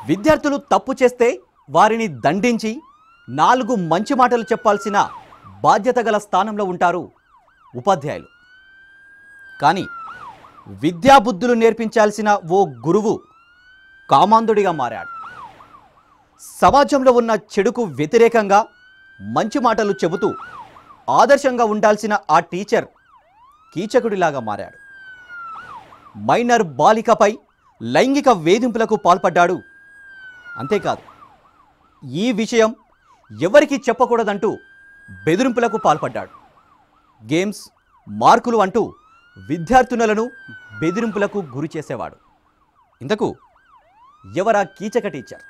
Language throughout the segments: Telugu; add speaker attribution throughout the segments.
Speaker 1: విద్యార్థులు తప్పు చేస్తే వారిని దండించి నాలుగు మంచి మాటలు చెప్పాల్సిన బాధ్యత గల స్థానంలో ఉంటారు ఉపాధ్యాయులు కానీ విద్యాబుద్ధులు నేర్పించాల్సిన ఓ గురువు కామాంధుడిగా మారాడు సమాజంలో ఉన్న చెడుకు వ్యతిరేకంగా మంచి మాటలు చెబుతూ ఆదర్శంగా ఉండాల్సిన ఆ టీచర్ కీచకుడిలాగా మారాడు మైనర్ బాలికపై లైంగిక వేధింపులకు పాల్పడ్డాడు అంతేకాదు ఈ విషయం ఎవరికీ చెప్పకూడదంటూ బెదిరింపులకు పాల్పడ్డాడు గేమ్స్ మార్కులు అంటూ విద్యార్థినులను బెదిరింపులకు గురి చేసేవాడు ఇంతకు ఎవరా కీచక టీచర్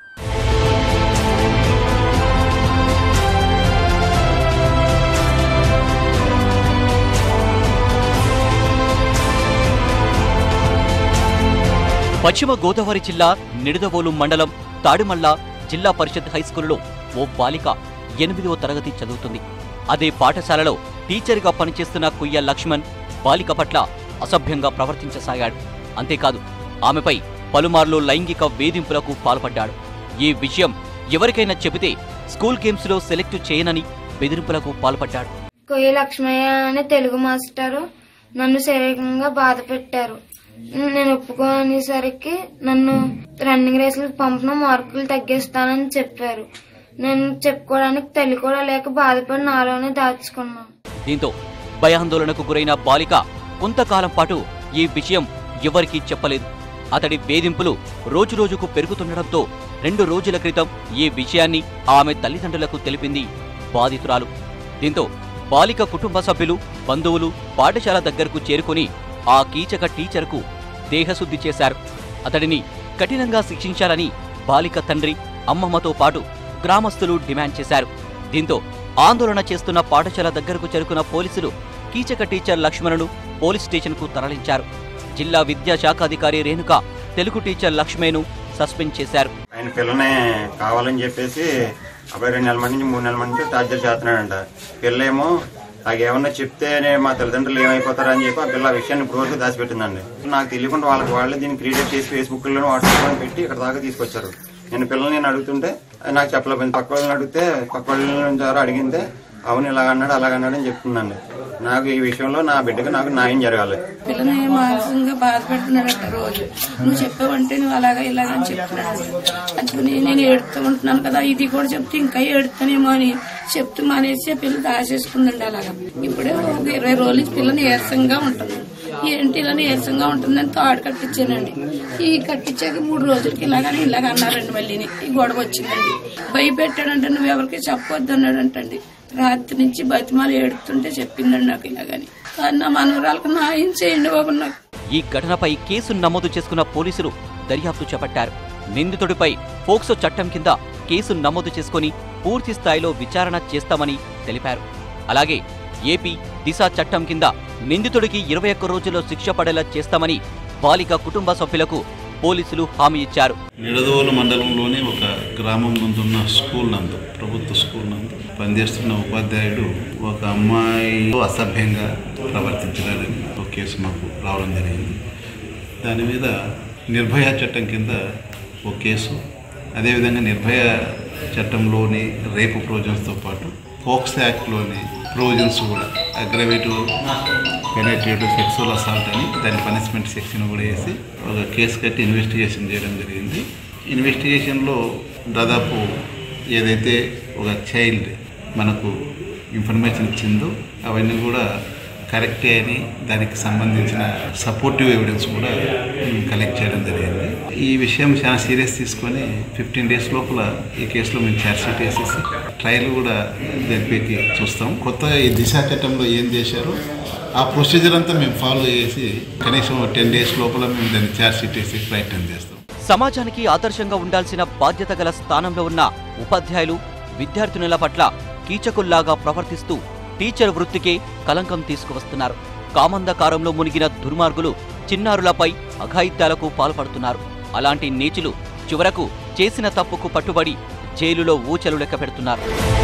Speaker 1: పశ్చిమ గోదావరి జిల్లా నిడదవోలు మండలం తాడిమల్ల జిల్లా పరిషత్ హైస్కూలులో ఓ బాలిక ఎనిమిదవ తరగతి చదువుతుంది అదే పాఠశాలలో టీచర్గా పనిచేస్తున్న కుయ్య లక్ష్మణ్ బాలిక పట్ల అసభ్యంగా ప్రవర్తించసాగాడు అంతేకాదు ఆమెపై పలుమార్లు లైంగిక వేధింపులకు పాల్పడ్డాడు ఈ విషయం ఎవరికైనా చెబితే స్కూల్ గేమ్స్లో సెలెక్ట్ చేయనని బెదిరింపులకు పాల్పడ్డాడు
Speaker 2: కొయ్య లక్ష్మయ్య అనే తెలుగు మాస్టారు నన్ను శారీరకంగా బాధ పెట్టారు నేను ఒప్పుకోనేసరికి నన్ను రన్నింగ్ రేసులకు పంపడం మార్కులు తగ్గిస్తానని చెప్పారు నేను చెప్పుకోవడానికి తల్లి కూడా లేక బాధపడి నాలోనే దాచుకున్నాను
Speaker 1: దీంతో భయాందోళనకు గురైన బాలిక కొంతకాలం పాటు ఈ విషయం ఎవరికీ చెప్పలేదు అతడి వేధింపులు రోజురోజుకు పెరుగుతుండటంతో రెండు రోజుల క్రితం ఈ విషయాన్ని ఆమె తల్లిదండ్రులకు తెలిపింది బాధితురాలు దీంతో బాలిక కుటుంబ సభ్యులు బంధువులు పాఠశాల దగ్గరకు చేరుకుని ఆ కీచక టీచర్కు దేహశుద్ధి చేశారు అతడిని కఠినంగా శిక్షించాలని బాలిక తండ్రి అమ్మమ్మతో పాటు గ్రామస్తులు డిమాండ్ చేశారు దీంతో ఆందోళన చేస్తున్న పాఠశాల దగ్గరకు చేరుకున్న పోలీసులు కీచక టీచర్ లక్ష్మణును పోలీస్ స్టేషన్కు తరలించారు జిల్లా విద్యాశాఖాధికారి రేణుక తెలుగు టీచర్ లక్ష్మేను సస్పెండ్ చేశారు
Speaker 3: ఆయన పిల్లని కావాలని చెప్పేసి అబ్బాయి రెండు నెలల మంది నుంచి మూడు నెలల మంది నుంచి టార్చర్ చేస్తున్నాడంట పిల్ల ఏమో నాకు ఏమన్నా చెప్తేనే మా తల్లిదండ్రులు ఏమైపోతారా అని చెప్పి ఆ పిల్ల ఆ విషయాన్ని ఇప్పుడు వరకు దాచిపెట్టిందండి నాకు తెలియకుండా వాళ్ళకి వాళ్ళే దీన్ని క్రియేట్ చేసి ఫేస్బుక్ లో వాట్సాప్ లో పెట్టి ఇక్కడ దాకా తీసుకొచ్చారు నేను పిల్లల్ని నేను అడుగుతుంటే అది నాకు చెప్పలేదు పక్క వాళ్ళని అడిగితే పక్క వాళ్ళ ద్వారా అడిగితే అవును ఇలాగ అన్నాడు అలాగ అన్నాడు అని చెప్తుందండి నాకు ఈ విషయంలో నా బిడ్డకు నాకు న్యాయం జరగాలి
Speaker 4: పిల్లని మానసికంగా బాధ పెడుతున్నాడట రోజు నువ్వు చెప్పావంటే నువ్వు అలాగా ఇలాగా అని చెప్తున్నాడు అందుకని నేను ఏడుతూ ఉంటున్నాను కదా ఇది కూడా చెప్తే ఇంకా ఏడుతానేమో అని చెప్తూ మానేసి ఆ పిల్ల దాచేసుకుందండి అలాగా ఇప్పుడే ఒక ఇరవై రోజుల నుంచి పిల్ల నీరసంగా ఉంటుంది ఏంటి ఇలా నీరసంగా ఉంటుందని తాడు కట్టించానండి ఈ కట్టించాక మూడు రోజులకి ఇలాగని ఇలాగ అన్నారండి మళ్ళీ ఈ గొడవ వచ్చిందండి భయపెట్టాడంటే నువ్వు ఎవరికి చెప్పొద్దు అన్నాడంటండి రాత్రి నుంచి బతిమాలు ఏడుతుంటే చెప్పిందండి నాకు ఇలాగని కానీ నా మనవరాలకు న్యాయం చేయండి బాబు నాకు
Speaker 1: ఈ ఘటనపై కేసు నమోదు చేసుకున్న పోలీసులు దర్యాప్తు చేపట్టారు నిందితుడిపై పోక్సో చట్టం కింద కేసు నమోదు చేసుకుని పూర్తి స్థాయిలో విచారణ చేస్తామని తెలిపారు అలాగే ఏపీ దిశ చట్టం కింద నిందితుడికి ఇరవై ఒక్క రోజుల్లో శిక్ష పడేలా చేస్తామని బాలిక కుటుంబ సభ్యులకు పోలీసులు హామీ ఇచ్చారు
Speaker 5: నిడదవోలు మండలంలోని ఒక గ్రామం నందున్న స్కూల్ నందు ప్రభుత్వ స్కూల్ నందు పనిచేస్తున్న ఉపాధ్యాయుడు ఒక అమ్మాయి అసభ్యంగా ప్రవర్తించడాలని ఒక కేసు మాకు రావడం జరిగింది దాని మీద నిర్భయ చట్టం కింద ఒక కేసు అదేవిధంగా నిర్భయ చట్టంలోని రేపు ప్రొవిజన్స్తో పాటు పోక్స్ యాక్ట్లోని ప్రొవిజన్స్ కూడా అగ్రవేటివ్ పెనేట్రేటివ్ సెక్సువల్ అసాల్ట్ అని దాని పనిష్మెంట్ సెక్షన్ కూడా వేసి ఒక కేసు కట్టి ఇన్వెస్టిగేషన్ చేయడం జరిగింది ఇన్వెస్టిగేషన్లో దాదాపు ఏదైతే ఒక చైల్డ్ మనకు ఇన్ఫర్మేషన్ ఇచ్చిందో అవన్నీ కూడా కరెక్టే అని దానికి సంబంధించిన సపోర్టివ్ ఎవిడెన్స్ కూడా కలెక్ట్ చేయడం జరిగింది ఈ విషయం చాలా సీరియస్ తీసుకొని ఫిఫ్టీన్ డేస్ లోపల ఈ కేసులో మేము ఛార్జ్షీట్ వేసేసి ట్రయల్ కూడా జరిపేకి చూస్తాం కొత్త ఈ దిశ చట్టంలో ఏం చేశారో ఆ ప్రొసీజర్ అంతా మేము ఫాలో చేసి కనీసం టెన్ డేస్ లోపల మేము దాన్ని ఛార్జ్షీట్ వేసి ప్రయత్నం చేస్తాం
Speaker 1: సమాజానికి ఆదర్శంగా ఉండాల్సిన బాధ్యత గల స్థానంలో ఉన్న ఉపాధ్యాయులు విద్యార్థినుల పట్ల కీచకుల్లాగా ప్రవర్తిస్తూ టీచర్ వృత్తికే కలంకం తీసుకువస్తున్నారు కామందకారంలో మునిగిన దుర్మార్గులు చిన్నారులపై అఘాయిత్యాలకు పాల్పడుతున్నారు అలాంటి నీచులు చివరకు చేసిన తప్పుకు పట్టుబడి జైలులో ఊచలు లెక్క పెడుతున్నారు